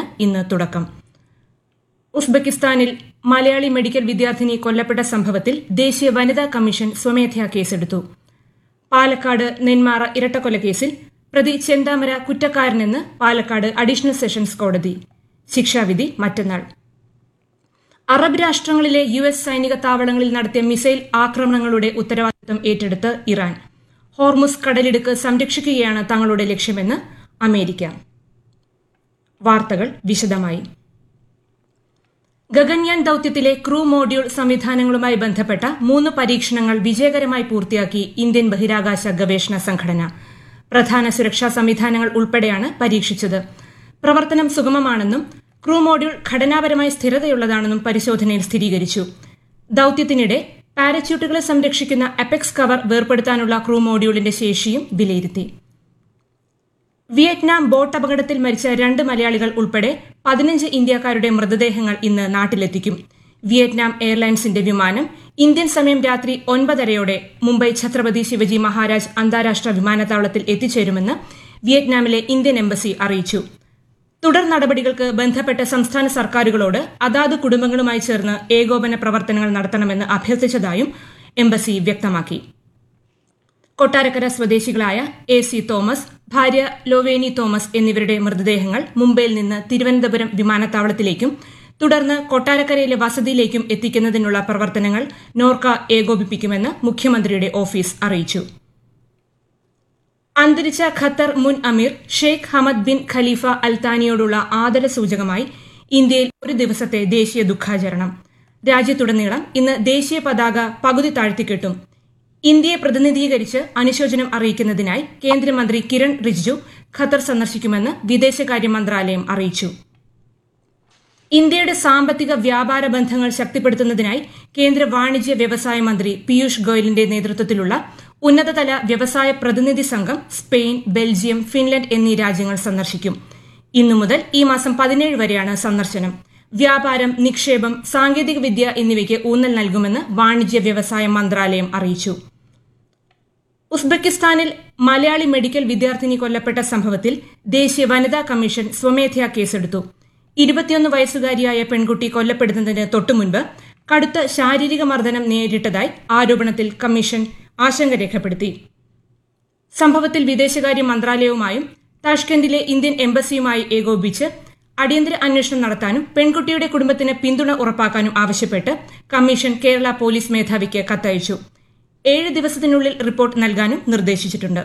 ക്യാമ്പയിന് ഇന്ന് തുടക്കം ഉസ്ബെക്കിസ്ഥാനിൽ മലയാളി മെഡിക്കൽ വിദ്യാർത്ഥിനി കൊല്ലപ്പെട്ട സംഭവത്തിൽ ദേശീയ വനിതാ കമ്മീഷൻ സ്വമേധയാ കേസെടുത്തു പാലക്കാട് നെന്മാറ ഇരട്ടക്കൊലക്കേസിൽ പ്രതി ചെന്താമര കുറ്റക്കാരനെന്ന് പാലക്കാട് അഡീഷണൽ സെഷൻസ് കോടതി ശിക്ഷാവിധി മറ്റന്നാൾ അറബ് രാഷ്ട്രങ്ങളിലെ യു എസ് സൈനിക താവളങ്ങളിൽ നടത്തിയ മിസൈൽ ആക്രമണങ്ങളുടെ ഉത്തരവാദിത്തം ഏറ്റെടുത്ത് ഇറാൻ ഹോർമുസ് കടലിടുക്ക് സംരക്ഷിക്കുകയാണ് തങ്ങളുടെ ലക്ഷ്യമെന്ന് അമേരിക്ക വാർത്തകൾ വിശദമായി ഗഗൻയാൻ ദൌത്യത്തിലെ ക്രൂ മോഡ്യൂൾ സംവിധാനങ്ങളുമായി ബന്ധപ്പെട്ട മൂന്ന് പരീക്ഷണങ്ങൾ വിജയകരമായി പൂർത്തിയാക്കി ഇന്ത്യൻ ബഹിരാകാശ ഗവേഷണ സംഘടന പ്രധാന സുരക്ഷാ സംവിധാനങ്ങൾ ഉൾപ്പെടെയാണ് പരീക്ഷിച്ചത് പ്രവർത്തനം സുഗമമാണെന്നും ക്രൂ മോഡ്യൂൾ ഘടനാപരമായി സ്ഥിരതയുള്ളതാണെന്നും പരിശോധനയിൽ സ്ഥിരീകരിച്ചു ദൌത്യത്തിനിടെ പാരച്യൂട്ടുകളെ സംരക്ഷിക്കുന്ന അപെക്സ് കവർ വേർപെടുത്താനുള്ള ക്രൂ മോഡ്യൂളിന്റെ ശേഷിയും വിലയിരുത്തി വിയറ്റ്നാം ബോട്ട് അപകടത്തിൽ മരിച്ച രണ്ട് മലയാളികൾ ഉൾപ്പെടെ പതിനഞ്ച് ഇന്ത്യക്കാരുടെ മൃതദേഹങ്ങൾ ഇന്ന് നാട്ടിലെത്തിക്കും വിയറ്റ്നാം എയർലൈൻസിന്റെ വിമാനം ഇന്ത്യൻ സമയം രാത്രി ഒൻപതരയോടെ മുംബൈ ഛത്രപതി ശിവജി മഹാരാജ് അന്താരാഷ്ട്ര വിമാനത്താവളത്തിൽ എത്തിച്ചേരുമെന്ന് വിയറ്റ്നാമിലെ ഇന്ത്യൻ എംബസി അറിയിച്ചു തുടർ നടപടികൾക്ക് ബന്ധപ്പെട്ട സംസ്ഥാന സർക്കാരുകളോട് അതാത് കുടുംബങ്ങളുമായി ചേർന്ന് ഏകോപന പ്രവർത്തനങ്ങൾ നടത്തണമെന്ന് അഭ്യർത്ഥിച്ചതായും എംബസി വ്യക്തമാക്കി കൊട്ടാരക്കര സ്വദേശികളായ എ സി തോമസ് ഭാര്യ ലോവേനി തോമസ് എന്നിവരുടെ മൃതദേഹങ്ങൾ മുംബൈയിൽ നിന്ന് തിരുവനന്തപുരം വിമാനത്താവളത്തിലേക്കും തുടർന്ന് കൊട്ടാരക്കരയിലെ വസതിയിലേക്കും എത്തിക്കുന്നതിനുള്ള പ്രവർത്തനങ്ങൾ നോർക്ക ഏകോപിപ്പിക്കുമെന്ന് മുഖ്യമന്ത്രിയുടെ ഓഫീസ് അറിയിച്ചു അന്തരിച്ച ഖത്തർ മുൻ അമീർ ഷെയ്ഖ് ഹമദ് ബിൻ ഖലീഫ അൽത്താനിയോടുള്ള ആദര സൂചകമായി ഇന്ത്യയിൽ ഒരു ദിവസത്തെ ദേശീയ ദുഃഖാചരണം രാജ്യത്തുടനീളം ഇന്ന് ദേശീയ പതാക പകുതി താഴ്ത്തിക്കെട്ടും ഇന്ത്യയെ പ്രതിനിധീകരിച്ച് അനുശോചനം അറിയിക്കുന്നതിനായി കേന്ദ്രമന്ത്രി കിരൺ റിജിജു ഖത്തർ സന്ദർശിക്കുമെന്ന് വിദേശകാര്യ മന്ത്രാലയം അറിയിച്ചു ഇന്ത്യയുടെ സാമ്പത്തിക വ്യാപാര ബന്ധങ്ങൾ ശക്തിപ്പെടുത്തുന്നതിനായി കേന്ദ്ര വാണിജ്യ വ്യവസായ മന്ത്രി പീയൂഷ് ഗോയലിന്റെ നേതൃത്വത്തിലുള്ള ഉന്നതതല വ്യവസായ പ്രതിനിധി സംഘം സ്പെയിൻ ബെൽജിയം ഫിൻലൻഡ് എന്നീ രാജ്യങ്ങൾ സന്ദർശിക്കും ഇന്നു മുതൽ ഈ മാസം പതിനേഴ് വരെയാണ് സന്ദർശനം വ്യാപാരം നിക്ഷേപം സാങ്കേതികവിദ്യ എന്നിവയ്ക്ക് ഊന്നൽ നൽകുമെന്ന് വാണിജ്യ വ്യവസായ മന്ത്രാലയം അറിയിച്ചു ഉസ്ബെക്കിസ്ഥാനിൽ മലയാളി മെഡിക്കൽ വിദ്യാർത്ഥിനി കൊല്ലപ്പെട്ട സംഭവത്തിൽ ദേശീയ വനിതാ കമ്മീഷൻ സ്വമേധയാ കേസെടുത്തു ഇരുപത്തിയൊന്ന് വയസ്സുകാരിയായ പെൺകുട്ടി കൊല്ലപ്പെടുന്നതിന് തൊട്ടുമുൻപ് കടുത്ത ശാരീരിക മർദ്ദനം നേരിട്ടതായി ആരോപണത്തിൽ കമ്മീഷൻ ആശങ്ക രേഖപ്പെടുത്തി സംഭവത്തിൽ വിദേശകാര്യ മന്ത്രാലയവുമായും താഷ്കന്റിലെ ഇന്ത്യൻ എംബസിയുമായി ഏകോപിച്ച് അടിയന്തര അന്വേഷണം നടത്താനും പെൺകുട്ടിയുടെ കുടുംബത്തിന് പിന്തുണ ഉറപ്പാക്കാനും ആവശ്യപ്പെട്ട് കമ്മീഷൻ കേരള പോലീസ് മേധാവിക്ക് കത്തയച്ചു ഏഴ് ദിവസത്തിനുള്ളിൽ റിപ്പോർട്ട് നൽകാനും നിർദ്ദേശിച്ചിട്ടുണ്ട്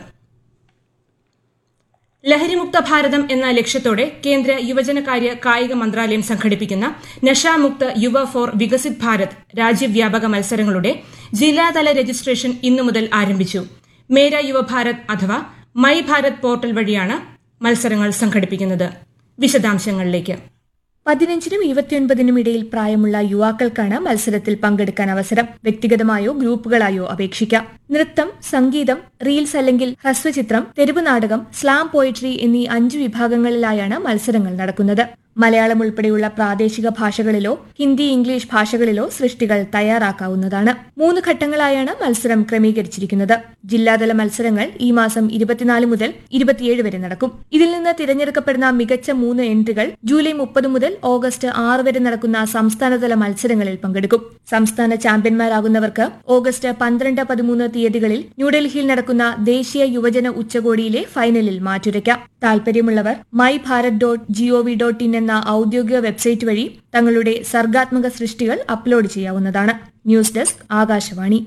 ലഹരിമുക്ത ഭാരതം എന്ന ലക്ഷ്യത്തോടെ കേന്ദ്ര യുവജനകാര്യ കായിക മന്ത്രാലയം സംഘടിപ്പിക്കുന്ന നഷാമുക്ത യുവ ഫോർ വികസിത് ഭാരത് രാജ്യവ്യാപക മത്സരങ്ങളുടെ ജില്ലാതല രജിസ്ട്രേഷൻ ഇന്നു മുതൽ ആരംഭിച്ചു മേര യുവഭാരത് അഥവാ മൈ ഭാരത് പോർട്ടൽ വഴിയാണ് മത്സരങ്ങൾ സംഘടിപ്പിക്കുന്നത് വിശദാംശങ്ങളിലേക്ക് പതിനഞ്ചിനും ഇരുപത്തിയൊൻപതിനും ഇടയിൽ പ്രായമുള്ള യുവാക്കൾക്കാണ് മത്സരത്തിൽ പങ്കെടുക്കാൻ അവസരം വ്യക്തിഗതമായോ ഗ്രൂപ്പുകളായോ അപേക്ഷിക്കാം നൃത്തം സംഗീതം റീൽസ് അല്ലെങ്കിൽ ഹ്രസ്വചിത്രം തെരുവ് നാടകം സ്ലാം പോയിട്രി എന്നീ അഞ്ച് വിഭാഗങ്ങളിലായാണ് മത്സരങ്ങൾ നടക്കുന്നത് മലയാളം ഉൾപ്പെടെയുള്ള പ്രാദേശിക ഭാഷകളിലോ ഹിന്ദി ഇംഗ്ലീഷ് ഭാഷകളിലോ സൃഷ്ടികൾ തയ്യാറാക്കാവുന്നതാണ് മൂന്ന് ഘട്ടങ്ങളായാണ് മത്സരം ക്രമീകരിച്ചിരിക്കുന്നത് ജില്ലാതല മത്സരങ്ങൾ ഈ മാസം ഇരുപത്തിനാല് മുതൽ ഇരുപത്തിയേഴ് വരെ നടക്കും ഇതിൽ നിന്ന് തിരഞ്ഞെടുക്കപ്പെടുന്ന മികച്ച മൂന്ന് എൻട്രികൾ ജൂലൈ മുപ്പത് മുതൽ ഓഗസ്റ്റ് ആറ് വരെ നടക്കുന്ന സംസ്ഥാനതല മത്സരങ്ങളിൽ പങ്കെടുക്കും സംസ്ഥാന ചാമ്പ്യന്മാരാകുന്നവർക്ക് ഓഗസ്റ്റ് പന്ത്രണ്ട് പതിമൂന്ന് തീയതികളിൽ ന്യൂഡൽഹിയിൽ നടക്കുന്ന ദേശീയ യുവജന ഉച്ചകോടിയിലെ ഫൈനലിൽ മാറ്റുരയ്ക്കാം താൽപര്യമുള്ളവർ my Bharat dot gov dot in എന്ന ഔദ്യോഗിക വെബ്സൈറ്റ് വഴി തങ്ങളുടെ സർഗാത്മക സൃഷ്ടികൾ അപ്ലോഡ് ചെയ്യാവുന്നതാണ് ന്യൂസ് ഡെസ്ക് ആകാശവാണി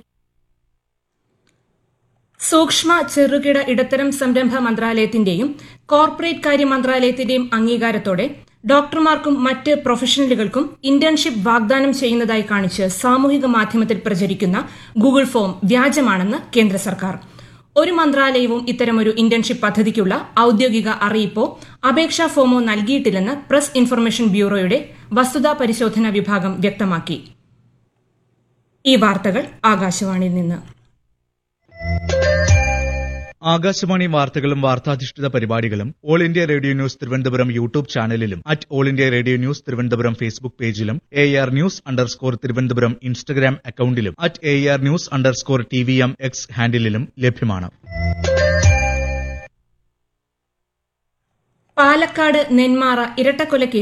സൂക്ഷ്മ ചെറുകിട ഇടത്തരം സംരംഭ മന്ത്രാലയത്തിന്റെയും കോർപ്പറേറ്റ് കാര്യ മന്ത്രാലയത്തിന്റെയും അംഗീകാരത്തോടെ ഡോക്ടർമാർക്കും മറ്റ് പ്രൊഫഷണലുകൾക്കും ഇന്റേൺഷിപ്പ് വാഗ്ദാനം ചെയ്യുന്നതായി കാണിച്ച് സാമൂഹിക മാധ്യമത്തിൽ പ്രചരിക്കുന്ന ഗൂഗിൾ ഫോം വ്യാജമാണെന്ന് കേന്ദ്ര സർക്കാർ ഒരു മന്ത്രാലയവും ഇത്തരമൊരു ഇന്റേൺഷിപ്പ് പദ്ധതിക്കുള്ള ഔദ്യോഗിക അറിയിപ്പോ അപേക്ഷാ ഫോമോ നൽകിയിട്ടില്ലെന്ന് പ്രസ് ഇൻഫർമേഷൻ ബ്യൂറോയുടെ വസ്തുതാ പരിശോധന വിഭാഗം വ്യക്തമാക്കി ഈ വാർത്തകൾ ആകാശവാണിയിൽ നിന്ന് ആകാശവാണി വാർത്തകളും വാർത്താധിഷ്ഠിത പരിപാടികളും All India Radio News Thiruvananthapuram YouTube ചാനലിലും at All India Radio News Thiruvananthapuram Facebook പേജിലും A R news underscore Thiruvananthapuram Instagram അക്കൌണ്ടിലും at A R news underscore T V M X ഹാൻഡിലും ലഭ്യമാണ് പാലക്കാട് നെന്മാറ ഇരട്ടക്കൊല